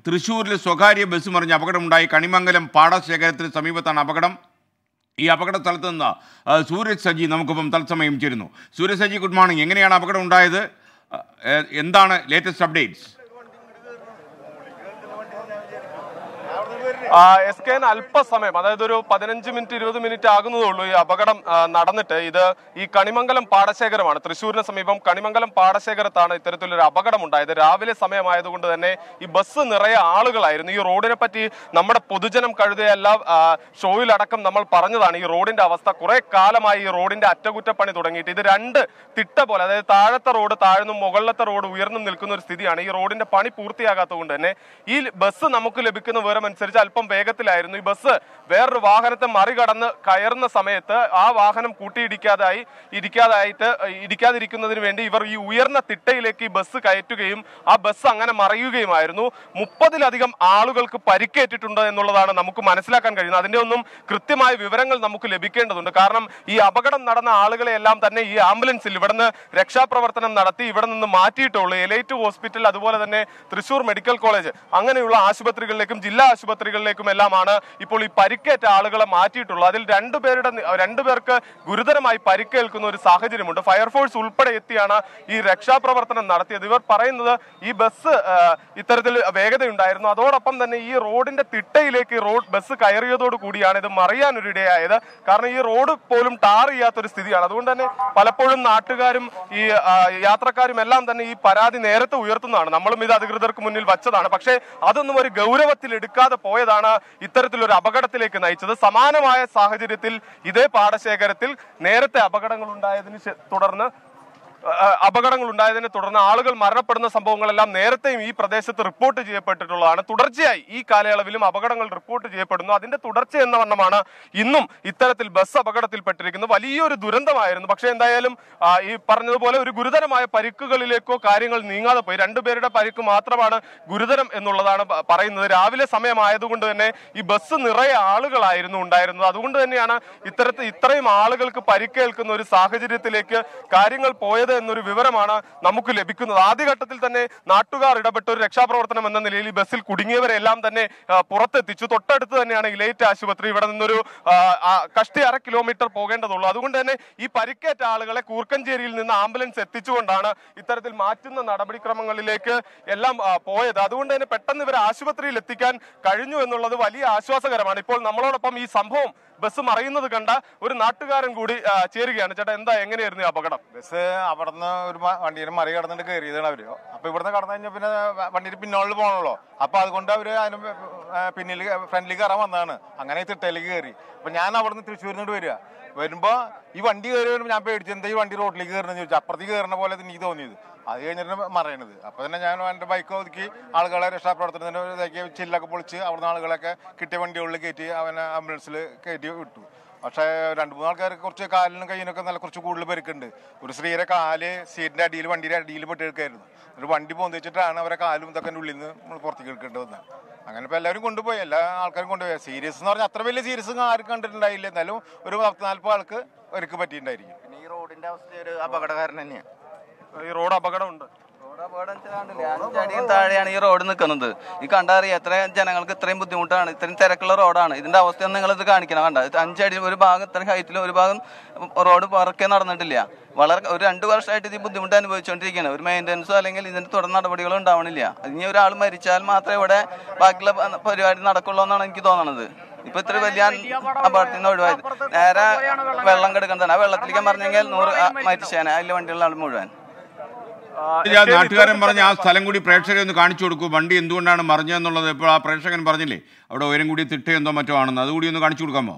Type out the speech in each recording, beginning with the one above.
തൃശ്ശൂരിൽ സ്വകാര്യ ബസ് മറിഞ്ഞ് അപകടമുണ്ടായി കണിമംഗലം പാടശേഖരത്തിന് സമീപത്താണ് അപകടം ഈ അപകട സ്ഥലത്ത് നിന്ന് ആ, സൂരജ് സജി നമുക്കിപ്പം തത്സമയം ചേരുന്നു സൂരജ് സജി ഗുഡ് മോർണിംഗ് എങ്ങനെയാണ് അപകടം ഉണ്ടായത് ആ, ഏ- എന്താണ് ലേറ്റസ്റ്റ് അപ്ഡേറ്റ്സ് എസ് കെ അല്പസമയം അതായത് ഒരു പതിനഞ്ച് മിനിറ്റ് ഇരുപത് മിനിറ്റ് ആകുന്നതേ ഉള്ളൂ ഈ അപകടം ആ, നടന്നിട്ട് ഇത് ഈ കണിമംഗലം പാടശേഖരമാണ് തൃശ്ശൂരിന് സമീപം കണിമംഗലം പാടശേഖരത്താണ് ഇത്തരത്തിലൊരു അപകടം ഉണ്ടായത് രാവിലെ സമയമായതുകൊണ്ട് തന്നെ ഈ ബസ് നിറയെ ആളുകളായിരുന്നു ഈ റോഡിനെ പറ്റി നമ്മുടെ പൊതുജനം കഴുതിയ എല്ലാ ആ, ഷോയിലടക്കം നമ്മൾ പറഞ്ഞതാണ് ഈ റോഡിന്റെ അവസ്ഥ കുറെ കാലമായി ഈ റോഡിന്റെ അറ്റകുറ്റപ്പണി തുടങ്ങിയിട്ട് ഇത് രണ്ട് തിട്ട പോലെ അതായത് താഴത്തെ റോഡ് താഴ്ന്നും മുകളിലത്തെ റോഡ് ഉയർന്നും നിൽക്കുന്ന ഒരു സ്ഥിതിയാണ് ഈ റോഡിന്റെ പണി പൂർത്തിയാകാത്തത് കൊണ്ട് തന്നെ ഈ ബസ് നമുക്ക് ലഭിക്കുന്ന വിവരം അനുസരിച്ച് അല്പം വേഗത്തിലായിരുന്നു ഈ ബസ് വേറൊരു വാഹനത്തെ മറികടന്ന് കയറുന്ന സമയത്ത് ആ വാഹനം കൂട്ടിയിടിക്കാതായി ഇരിക്കാതായിട്ട് ഇരിക്കാതിരിക്കുന്നതിന് വേണ്ടി ഇവർ ഈ ഉയർന്ന തിട്ടയിലേക്ക് ഈ ബസ് കയറ്റുകയും ആ ബസ് അങ്ങനെ മറയുകയുമായിരുന്നു മുപ്പതിലധികം ആളുകൾക്ക് പരിക്കേറ്റിട്ടുണ്ട് എന്നുള്ളതാണ് നമുക്ക് മനസ്സിലാക്കാൻ കഴിയുന്നത് അതിന്റെ ഒന്നും കൃത്യമായ വിവരങ്ങൾ നമുക്ക് ലഭിക്കേണ്ടതുണ്ട് കാരണം ഈ അപകടം നടന്ന ആളുകളെ എല്ലാം തന്നെ ഈ ആംബുലൻസിൽ ഇവിടുന്ന് രക്ഷാപ്രവർത്തനം നടത്തി ഇവിടെ നിന്ന് മാറ്റിയിട്ടുള്ളൂ എലൈറ്റ് ഹോസ്പിറ്റൽ അതുപോലെ തന്നെ തൃശൂർ മെഡിക്കൽ കോളേജ് അങ്ങനെയുള്ള ആശുപത്രികളിലേക്കും ജില്ലാ ആശുപത്രികളിലേക്കും എല്ലാമാണ് ഇപ്പോൾ ഈ പരിക്കേറ്റ ആളുകളെ മാറ്റിയിട്ടുള്ളത് അതിൽ രണ്ടുപേരുടെ നി- രണ്ടുപേർക്ക് ഗുരുതരമായി പരിക്കേൽക്കുന്ന ഒരു സാഹചര്യമുണ്ട് ഫയർഫോഴ്സ് ഉൾപ്പെടെ എത്തിയാണ് ഈ രക്ഷാപ്രവർത്തനം നടത്തിയത് ഇവർ പറയുന്നത് ഈ ബസ് ആ, ഇത്തരത്തിൽ വേഗതയുണ്ടായിരുന്നു അതോടൊപ്പം തന്നെ ഈ റോഡിന്റെ തിട്ടയിലേക്ക് ഈ റോഡ് ബസ് കയറിയതോട് കൂടിയാണ് ഇത് മറിയാനൊരു ഇടയായത് കാരണം ഈ റോഡ് പോലും ടാർ ചെയ്യാത്തൊരു സ്ഥിതിയാണ് അതുകൊണ്ട് തന്നെ പലപ്പോഴും നാട്ടുകാരും ഈ ആ, യാത്രക്കാരും എല്ലാം തന്നെ ഈ പരാതി നേരത്തെ ഉയർത്തുന്നതാണ് നമ്മളും ഇത് അധികൃതർക്ക് മുന്നിൽ വച്ചതാണ് പക്ഷേ അതൊന്നും ഒരു ഗൗരവത്തിൽ എടുക്കാതെ പോയതാണ് ഇത്തരത്തിലൊരു അപകടത്തിലേക്ക് നയിച്ചത് സമാനമായ സാഹചര്യത്തിൽ ഇതേ പാടശേഖരത്തിൽ നേരത്തെ അപകടങ്ങൾ ഉണ്ടായതിന് ശേ- തുടർന്ന് അഹ് അപകടങ്ങൾ ഉണ്ടായതിനെ തുടർന്ന് ആളുകൾ മരണപ്പെടുന്ന സംഭവങ്ങളെല്ലാം നേരത്തെയും ഈ പ്രദേശത്ത് റിപ്പോർട്ട് ചെയ്യപ്പെട്ടിട്ടുള്ളതാണ് തുടർച്ചയായി ഈ കാലയളവിലും അപകടങ്ങൾ റിപ്പോർട്ട് ചെയ്യപ്പെടുന്നു അതിന്റെ തുടർച്ച എന്ന വണ്ണമാണ് ഇന്നും ഇത്തരത്തിൽ ബസ് അപകടത്തിൽപ്പെട്ടിരിക്കുന്നത് വലിയൊരു ദുരന്തമായിരുന്നു പക്ഷേ എന്തായാലും ആ, ഈ പറഞ്ഞതുപോലെ ഒരു ഗുരുതരമായ പരിക്കുകളിലേക്കോ കാര്യങ്ങൾ നീങ്ങാതെ പോയി രണ്ടുപേരുടെ പരിക്ക് മാത്രമാണ് ഗുരുതരം എന്നുള്ളതാണ് പ- പറയുന്നത് രാവിലെ സമയമായതുകൊണ്ട് തന്നെ ഈ ബസ് നിറയെ ആളുകളായിരുന്നു ഉണ്ടായിരുന്നത് അതുകൊണ്ട് തന്നെയാണ് ഇത്തരത്തിൽ ഇത്രയും ആളുകൾക്ക് പരിക്കേൽക്കുന്ന ഒരു സാഹചര്യത്തിലേക്ക് കാര്യങ്ങൾ പോയത് എന്നൊരു വിവരമാണ് നമുക്ക് ലഭിക്കുന്നത് ആദ്യഘട്ടത്തിൽ തന്നെ നാട്ടുകാർ ഇടപെട്ട ഒരു രക്ഷാപ്രവർത്തനം എന്ന നിലയിൽ ഈ ബസ്സിൽ കുടുങ്ങിയവരെ എല്ലാം തന്നെ ആ, പുറത്തെത്തിച്ചു തൊട്ടടുത്ത് തന്നെയാണ് ഇലൈറ്റ് ആശുപത്രി ഇവിടെ നിന്നൊരു ആ, ആ, കഷ്ടി അര കിലോമീറ്റർ പോകേണ്ടതുള്ളൂ അതുകൊണ്ട് തന്നെ ഈ പരിക്കേറ്റ ആളുകളെ കൂർക്കഞ്ചേരിയിൽ നിന്ന് ആംബുലൻസ് എത്തിച്ചുകൊണ്ടാണ് ഇത്തരത്തിൽ മാറ്റുന്ന നടപടിക്രമങ്ങളിലേക്ക് എല്ലാം ആ, പോയത് അതുകൊണ്ട് തന്നെ പെട്ടെന്ന് ഇവരെ ആശുപത്രിയിൽ എത്തിക്കാൻ കഴിഞ്ഞു എന്നുള്ളത് വലിയ ആശ്വാസകരമാണ് ഇപ്പോൾ നമ്മളോടൊപ്പം ഈ സംഭവം ബസ് മറയുന്നത് കണ്ട ഒരു നാട്ടുകാരൻ കൂടി ആ, ചേരുകയാണ് ചേട്ടാ എന്താ എങ്ങനെയായിരുന്നു ഈ അപകടം ബസ് അവിടുന്ന് ഒരു മ- വണ്ടീനെ മറി കടന്നിട്ട് കയറിയതാണ് അവര് അപ്പൊ ഇവിടുന്ന് കടന്നു കഴിഞ്ഞാൽ പിന്നെ വണ്ടിയിൽ പിന്നോളിൽ പോകണല്ലോ അപ്പൊ അതുകൊണ്ട് അവര് അതിന് പിന്നിൽ ഫ്രണ്ടിൽ കയറാൻ വന്നതാണ് അങ്ങനെ ഈ തിട്ടയിലേക്ക് കയറി അപ്പൊ ഞാൻ അവിടുന്ന് തൃശ്ശൂരിൽ നിന്ന് വരിക വരുമ്പോ ഈ വണ്ടി കയറി വരുമ്പോൾ ഞാൻ പേടിച്ചു എന്താ ഈ വണ്ടി റോഡിലേക്ക് കയറണമെന്ന് ചോദിച്ചു അപ്പുറത്തേക്ക് കയറുന്ന പോലെ എനിക്ക് തോന്നിയത് അത് കഴിഞ്ഞിട്ട് മറയണത് അപ്പൊ തന്നെ ഞാൻ എന്റെ ബൈക്ക് ഒതുക്കി ആളുകളെ രക്ഷാപ്രവർത്തനത്തിന് ഇതാക്കി ചില്ലൊക്കെ പൊളിച്ച് അവിടുന്ന് ആളുകളൊക്കെ കിട്ടിയ വണ്ടികളിൽ കയറ്റി അവനെ ആംബുലൻസിൽ കയറ്റി വിട്ടു പക്ഷേ രണ്ട് മൂന്ന് ആൾക്കാർക്ക് കുറച്ച് കാലിനും കയ്യിനൊക്കെ നല്ല കുറച്ച് കൂടുതൽ പരിക്കുണ്ട് ഒരു സ്ത്രീയുടെ കാല് സീറ്റിന്റെ അടിയിൽ വണ്ടിയുടെ അടിയിൽ പെട്ടെടുക്കായിരുന്നു ഒരു വണ്ടി പോന്ന് വെച്ചിട്ടാണ് അവരെ കാലും ഇതൊക്കെ അതിന്റെ ഉള്ളിൽ നിന്ന് നമ്മൾ പുറത്തേക്ക് എടുക്കേണ്ടി വന്നത് അങ്ങനെ ഇപ്പൊ എല്ലാവരും കൊണ്ടുപോയി എല്ലാ ആൾക്കാരും കൊണ്ടുപോയി സീരിയസ് എന്ന് പറഞ്ഞാൽ അത്ര വലിയ സീരിയസ് ആരും കണ്ടിട്ടുണ്ടായില്ല എന്നാലും ഒരു പത്ത് നാല്പത് ആൾക്ക് പരിക്ക് പറ്റിയിട്ടുണ്ടായിരിക്കും പിന്നെ ഈ റോഡിന്റെ അവസ്ഥ ഒരു അപകടകാരൻ തന്നെയാണ് ഈ റോഡ് അപകടമുണ്ട് റോഡ് അപകടം വെച്ചാൽ കണ്ടില്ലേ? അഞ്ചടിയും താഴെയാണ് ഈ റോഡ് നിൽക്കുന്നത് ഈ കണ്ടറിയാം എത്ര ജനങ്ങൾക്ക് ഇത്രയും ബുദ്ധിമുട്ടാണ് ഇത്രയും തിരക്കുള്ള റോഡാണ് ഇതിന്റെ അവസ്ഥയൊന്നും നിങ്ങൾ ഇത് കാണിക്കണം കണ്ട ഇത് അഞ്ചടി ഒരു ഭാഗം ഇത്രയും ഹൈറ്റിലും ഒരു ഭാഗം റോഡ് പറക്കെ നടന്നിട്ടില്ല വളരെ ഒരു രണ്ട് വർഷമായിട്ട് ഇത് ഈ ബുദ്ധിമുട്ട് അനുഭവിച്ചുകൊണ്ടിരിക്കുകയാണ് ഒരു മെയിൻ്റനൻസോ അല്ലെങ്കിൽ ഇതിന്റെ തുടർ നടപടികളോ ഉണ്ടാവണില്ല ഇനി ഒരാൾ മരിച്ചാൽ മാത്രമേ ഇവിടെ ബാക്കിയുള്ള പ- പരിപാടി നടക്കുള്ളൂ എന്നാണ് എനിക്ക് തോന്നുന്നത് ഇപ്പൊ ഇത്ര വലിയ അപകടത്തിൽ നിന്ന് ഒഴിവായത് നേരെ വെള്ളം കിടക്കുന്നതാണ് ആ വെള്ളത്തിലേക്ക് പറഞ്ഞെങ്കിൽ നൂറ് ആ, മരിച്ചേനെ അതിലെ വണ്ടിയുള്ള ആൾ മുഴുവൻ ആ, ഇത് ആ നാട്ടുകാരൻ പറഞ്ഞ ആ സ്ഥലം കൂടി പ്രേക്ഷകരെ ഒന്ന് കാണിച്ചു കൊടുക്കൂ വണ്ടി എന്തുകൊണ്ടാണ് മറിഞ്ഞതെന്നുള്ളത് ഇപ്പോൾ ആ പ്രേക്ഷകൻ പറഞ്ഞില്ലേ അവിടെ ഉയരം കൂടി തിട്ടയെന്തോ മറ്റോ ആണെന്ന് അതുകൂടി ഒന്ന് കാണിച്ചു കൊടുക്കാമോ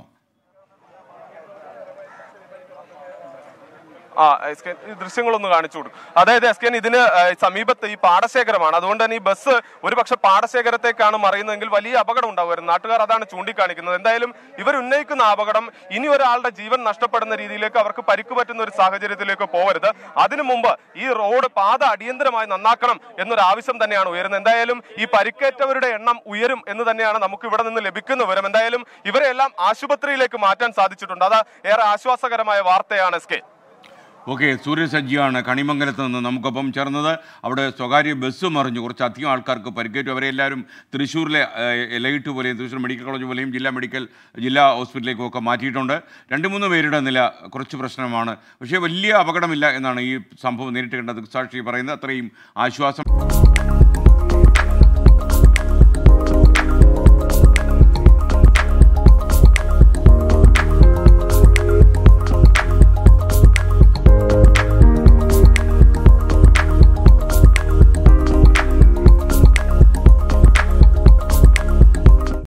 ആ എസ് കെ ഈ ദൃശ്യങ്ങളൊന്ന് കാണിച്ചു കൊടുക്കും അതായത് എസ് കെ ഇതിന് ആ, സമീപത്ത് ഈ പാടശേഖരമാണ് അതുകൊണ്ട് തന്നെ ഈ ബസ് ഒരു പക്ഷെ പാടശേഖരത്തേക്കാണ് മറിയുന്നതെങ്കിൽ വലിയ അപകടം ഉണ്ടാവുമായിരുന്നു നാട്ടുകാർ അതാണ് ചൂണ്ടിക്കാണിക്കുന്നത് എന്തായാലും ഇവർ ഉന്നയിക്കുന്ന അപകടം ഇനി ഒരാളുടെ ജീവൻ നഷ്ടപ്പെടുന്ന രീതിയിലേക്ക് അവർക്ക് പരിക്ക് പറ്റുന്ന ഒരു സാഹചര്യത്തിലേക്ക് പോകരുത് അതിനു മുമ്പ് ഈ റോഡ് പാത അടിയന്തരമായി നന്നാക്കണം എന്നൊരു ആവശ്യം തന്നെയാണ് ഉയരുന്നത് എന്തായാലും ഈ പരിക്കേറ്റവരുടെ എണ്ണം ഉയരും എന്ന് തന്നെയാണ് നമുക്ക് ഇവിടെ നിന്ന് ലഭിക്കുന്ന വിവരം എന്തായാലും ഇവരെല്ലാം ആശുപത്രിയിലേക്ക് മാറ്റാൻ സാധിച്ചിട്ടുണ്ട് അത് ഏറെ ആശ്വാസകരമായ വാർത്തയാണ് എസ് കെ ഓക്കെ സൂര്യ സജ്ജിയാണ് കണിമംഗലത്ത് നിന്ന് നമുക്കൊപ്പം ചേർന്നത് അവിടെ സ്വകാര്യ ബസ് മറിഞ്ഞു കുറച്ചധികം ആൾക്കാർക്ക് പരിക്കേറ്റു അവരെ എല്ലാവരും തൃശ്ശൂരിലെ ലൈറ്റ് പോലെയും തൃശ്ശൂർ മെഡിക്കൽ കോളേജ് പോലെയും ജില്ലാ മെഡിക്കൽ ജില്ലാ ഹോസ്പിറ്റലിലേക്കും ഒക്കെ മാറ്റിയിട്ടുണ്ട് രണ്ട് മൂന്ന് പേരുടെ നില കുറച്ച് പ്രശ്നമാണ് പക്ഷേ വലിയ അപകടമില്ല എന്നാണ് ഈ സംഭവം നേരിട്ട് കണ്ട ദൃക്സാക്ഷി പറയുന്നത് അത്രയും ആശ്വാസം